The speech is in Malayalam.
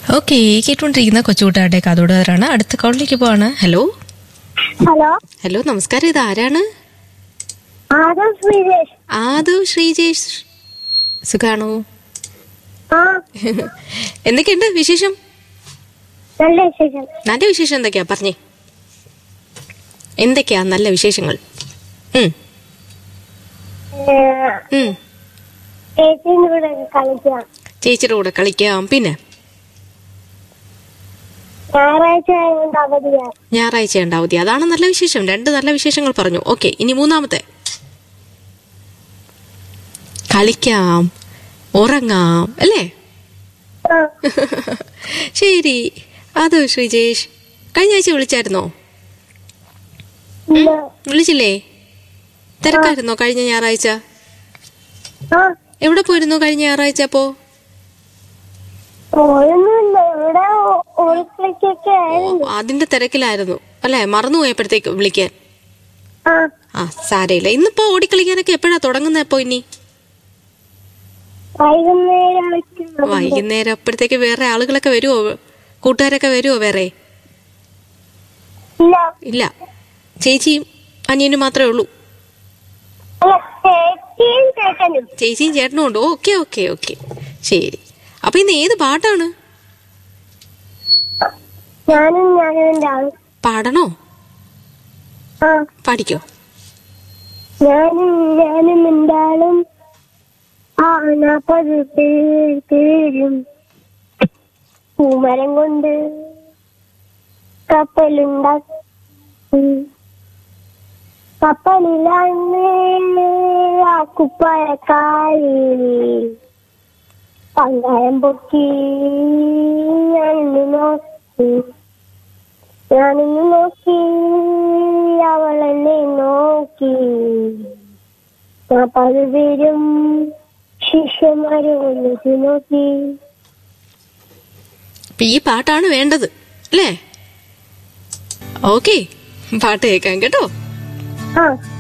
ഓക്കെ കേട്ടുകൊണ്ടിരിക്കുന്ന കൊച്ചുകൂട്ടുകാരുടെ കാതോടുകാരാണ് അടുത്ത കോളിലേക്ക് പോവാണ് ഹലോ ഹലോ ഹലോ നമസ്കാരം ഇത് ആരാണ് ആദം ശ്രീജേഷ് ആദവ് ശ്രീജേഷ് സുഖാണോ ആ എന്തൊക്കെയുണ്ട് വിശേഷം നല്ല വിശേഷം നല്ല വിശേഷം എന്തൊക്കെയാ പറഞ്ഞേ എന്തൊക്കെയാ നല്ല വിശേഷങ്ങൾ ഉം, ഏഹ്, ഉം. ചേച്ചിന്റെ കൂടെ കളിക്കാം ചേച്ചിയുടെ കൂടെ കളിക്കാം പിന്നെ ഞായറാഴ്ച ആയതുകൊണ്ട് അവധിയാ ഞായറാഴ്ച ഉണ്ടാവതി അതാണ് നല്ല വിശേഷം രണ്ട് നല്ല വിശേഷങ്ങൾ പറഞ്ഞു ഓക്കെ ഇനി മൂന്നാമത്തെ കളിക്കാം ഉറങ്ങാം അല്ലേ ആ ശരി അത് ശ്രീജേഷ് കഴിഞ്ഞ ആഴ്ച വിളിച്ചായിരുന്നോ ഇല്ല വിളിച്ചില്ലേ തിരക്കായിരുന്നോ കഴിഞ്ഞ ഞായറാഴ്ച ആ എവിടെ പോയിരുന്നു കഴിഞ്ഞ ഞായറാഴ്ച അപ്പോ പോയൊന്നുമില്ല ഇവിടെ ഓളിക്കളിക്കൊക്കെ ഓ, ആയിരുന്നു അതിന്റെ തിരക്കിലായിരുന്നു അല്ലെ മറന്നുപോയപ്പോഴത്തേക്ക് വിളിക്കാൻ ആ ആ സാരയില്ല ഇന്നിപ്പോ ഓടിക്കളിക്കാനൊക്കെ എപ്പോഴാ തുടങ്ങുന്നത് അപ്പോ ഇനി വൈകുന്നേരം കളിക്കും വൈകുന്നേരം അപ്പോഴത്തേക്ക് വേറെ ആളുകളൊക്കെ വരുമോ കൂട്ടുകാരൊക്കെ വരുമോ വേറെ ഇല്ല ഇല്ല ചേച്ചിയും അനിയനും മാത്രമേ ഉള്ളൂ അല്ല ചേച്ചിയും ചേട്ടനും ചേച്ചിയും ചേട്ടനും ഉണ്ട് ഓക്കെ ഓക്കെ ഓക്കെ ശരി അപ്പൊ ഇന്ന് ഏത് പാട്ടാണ് ഞാനും ഞാനും എൻ്റെ ആളും പാടണോ ആ പാടിക്കോ ഞാനും ഞാനും എൻ്റെ ആളും ആ നാപ്പത് പേര് പേരും പൂമരം കൊണ്ട് കപ്പലുണ്ടാക്കി കപ്പലിലാണ് ആ കുപ്പായക്കാരി പങ്കായം പൊക്കി ഞാനിന്ന് നോക്കി ഞാനിന്ന് നോക്കി അവളെന്നെ നോക്കി നാപ്പത് പേരും ശിഷ്യന്മാരെ ഒന്നിച്ച് നോക്കി അപ്പൊ ഈ പാട്ടാണ് വേണ്ടത് അല്ലേ ഓക്കെ പാട്ട് കേൾക്കാം കേട്ടോ ആ